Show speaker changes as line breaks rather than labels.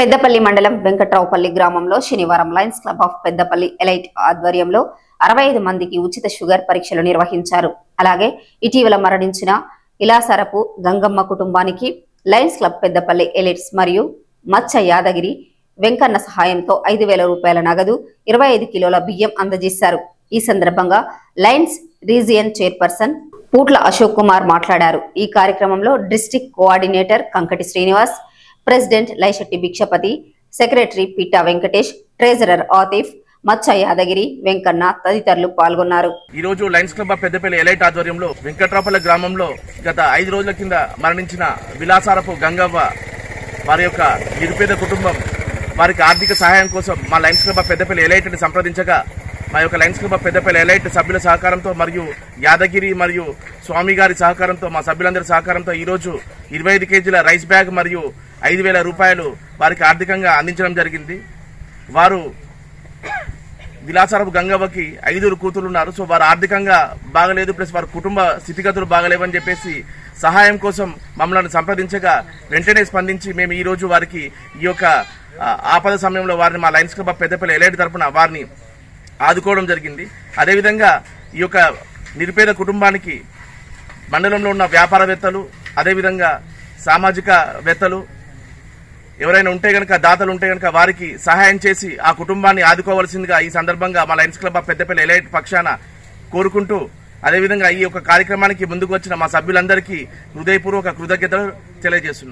పెద్దపల్లి మండలం వెంకట్రావుపల్లి గ్రామంలో శనివారం Lions Club of Peddapalli Elite ఆధ్వర్యంలో అరవై ఐదు మందికి ఉచిత షుగర్ పరీక్షలు నిర్వహించారు అలాగే ఇటీవల మరణించిన ఇలాసరపు గంగమ్మ కుటుంబానికి లయన్స్ క్లబ్ పెద్దపల్లి ఎలైట్స్ మరియు మచ్చ యాదగిరి వెంకన్న సహాయంతో ఐదు వేల రూపాయల నగదు ఇరవై ఐదు కిలోల బియ్యం అందజేశారు ఈ సందర్భంగా లయన్స్ రీజియన్ చైర్పర్సన్ పూట్ల అశోక్ కుమార్ మాట్లాడారు ఈ కార్యక్రమంలో district coordinator Kankati Srinivas president Laishetti Bhikshapathi secretary Pitta Venkatesh treasurer Atif Maccha Yadagiri Venkanna తదితరులు పాల్గొన్నారు
ఈ రోజు Lions Club of Peddapalli Elite ఆధ్వర్యంలో వెంకట్రాపల్లి గ్రామంలో గత ఐదు రోజుల కింద మరణించిన విలాసారపు గంగవ్వ వారి యొక్క నిరుపేద కుటుంబం వారికి ఆర్థిక సహాయం కోసం మా లయన్స్ క్లబ్ ఆఫ్ పెద్దపల్లి ఎలైట్ని సంప్రదించగా మా యొక్క Lions Club of Peddapalli Elite సభ్యుల సహకారంతో మరియు యాదగిరి మరియు స్వామి గారి సహకారంతో మా సభ్యులందరి సహకారంతో ఈ రోజు ఇరవై ఐదు కేజీల రైస్ బ్యాగ్ మరియు ఐదు వేల రూపాయలు వారికి ఆర్థికంగా అందించడం జరిగింది వారు విలాసారపు గంగవ్వకి ఐదుగురు కూతురు ఉన్నారు సో వారు ఆర్థికంగా బాగలేదు ప్లస్ వారి కుటుంబ స్థితిగతులు బాగలేవని చెప్పేసి సహాయం కోసం మమ్మల్ని సంప్రదించగా వెంటనే స్పందించి మేము ఈ రోజు వారికి ఈ యొక్క ఆ, ఆపద సమయంలో వారిని మా Lions Club of Peddapalli Elite తరపున వారిని ఆదుకోవడం జరిగింది అదేవిధంగా ఈ యొక్క నిరుపేద కుటుంబానికి మండలంలో ఉన్న వ్యాపారవేత్తలు అదేవిధంగా సామాజికవేత్తలు ఎవరైనా ఉంటే గనక దాతలు ఉంటే గనక వారికి సహాయం చేసి ఆ కుటుంబాన్ని ఆదుకోవాల్సిందిగా ఈ సందర్భంగా మా Lions Club of Peddapalli Elite పక్షాన కోరుకుంటూ అదేవిధంగా ఈ యొక్క కార్యక్రమానికి ముందుకు వచ్చిన మా సభ్యులందరికీ హృదయపూర్వక కృతజ్ఞతలు తెలియజేస్తున్నాను